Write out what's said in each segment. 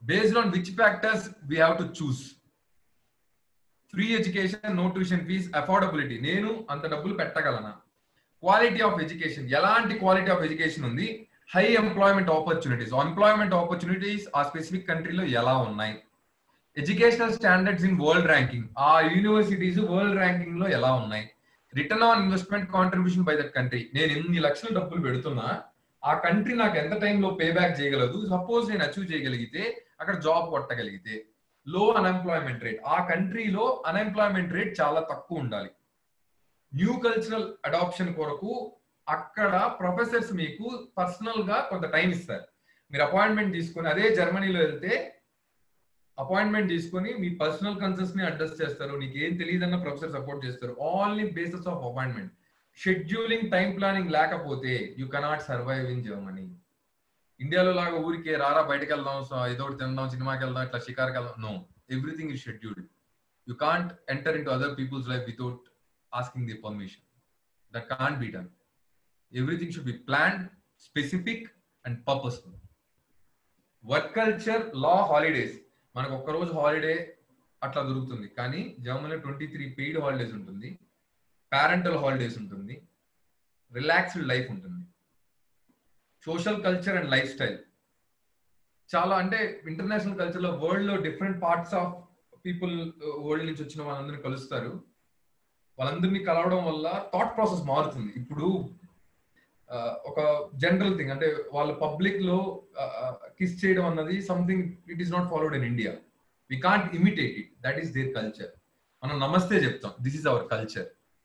Based on which factors we have to choose free education no tuition fees affordability నేను అంత డబ్బులు పెట్టగలనా quality of education ఎలాంటి quality of education ఉంది high employment opportunities employment opportunities ఆ specific కంట్రీలో ఎలా ఉన్నాయి educational standards in world ranking ఆ యూనివర్సిటీస్ వరల్డ్ ర్యాంకింగ్ లో ఎలా ఉన్నాయి return on investment contribution by that country నేను ఎన్ని లక్షల డబ్బులు పెడుతున్నా ఆ కంట్రీ నాకు ఎంత టైంలో పే బ్యాక్ చేయగలదు సపోజ్ నేను అచీవ్ చేయగలిగితే అక్కడ జాబ్ కొట్టగలిగితే లో అన్ఎంప్లాయ్మెంట్ రేట్ ఆ కంట్రీలో అన్ఎంప్లాయ్మెంట్ రేట్ చాలా తక్కువ ఉండాలి న్యూ కల్చరల్ అడాప్షన్ కొరకు అక్కడ ప్రొఫెసర్స్ మీకు పర్సనల్ గా కొంత టైం ఇస్తారు మీరు అపాయింట్మెంట్ తీసుకొని అదే జర్మనీలో వెళ్తే అపాయింట్మెంట్ తీసుకొని మీ పర్సనల్ కన్సర్న్స్ ని అడ్రస్ చేస్తారు నీకు ఏం తెలియదన్న ప్రొఫెసర్ సపోర్ట్ చేస్తారు only basis of appointment scheduling time planning లేకపోతే you cannot survive in Germany ఇండియాలో లాగా ఊరికే రారా బయటకు వెళ్దాం సో ఏదో ఒకటి తిందాం సినిమాకి వెళ్దాం ఇట్లా షికార్కి వెళ్దాం no everything is scheduled you can't enter into other people's life without asking the permission that can't be done everything should be planned specific and purposeful work culture లా హాలిడేస్ మనకు ఒక్క రోజు హాలిడే అట్లా దొరుకుతుంది కానీ జర్మనీలో twenty three paid holidays ఉంటుంది parental holidays ఉంటుంది రిలాక్స్డ్ లైఫ్ ఉంటుంది social culture and life style చాలా అంటే ఇంటర్నేషనల్ కల్చర్ లో వరల్డ్ లో different parts of people world నుంచి వచ్చిన వాళ్ళందరినీ కలుస్తారు వాళ్ళందరినీ కలవడం వల్ల థాట్ ప్రాసెస్ మారుతుంది ఇప్పుడు ఒక జనరల్ థింగ్ అంటే వాళ్ళ పబ్లిక్ లో కిస్ చేయడం అన్నది something it is not followed in India we can't imitate it that is their culture మనం నమస్తే చెప్తాం దిస్ ఈస్ అవర్ కల్చర్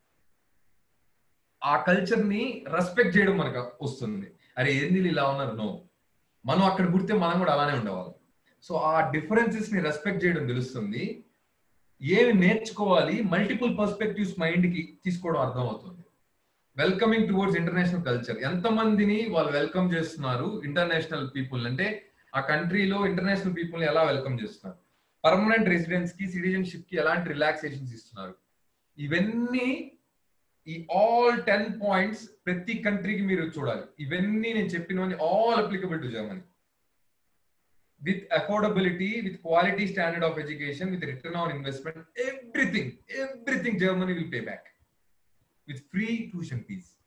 ఆ కల్చర్ ని రెస్పెక్ట్ చేయడం మనకు వస్తుంది అరే ఏంది ఇలా ఉన్నారు నో మనం అక్కడ పుడితే మనం కూడా అలానే ఉండేవాళ్ళం సో ఆ డిఫరెన్సెస్ ని రెస్పెక్ట్ చేయడం తెలుస్తుంది ఏమి నేర్చుకోవాలి మల్టిపుల్ పర్స్పెక్టివ్స్ మైండ్ కి తీసుకోవడం అర్థం అవుతుంది వెల్కమింగ్ టువర్డ్స్ ఇంటర్నేషనల్ కల్చర్ ఎంతమందిని వాళ్ళు వెల్కమ్ చేస్తున్నారు ఇంటర్నేషనల్ పీపుల్ అంటే ఆ కంట్రీలో ఇంటర్నేషనల్ పీపుల్ ఎలా వెల్కమ్ చేస్తున్నారు పర్మనెంట్ రెసిడెన్స్ కి సిటిజన్షిప్ కి ఎలాంటి రిలాక్సేషన్స్ ఇస్తున్నారు ఇవన్నీ ఈ ఆల్ టెన్ పాయింట్స్ ప్రతి కంట్రీకి మీరు చూడాలి ఇవన్నీ నేను చెప్పినవన్నీ all applicable to Germany with affordability with quality standard of education with return on investment everything everything Germany will pay back with free tuition fees.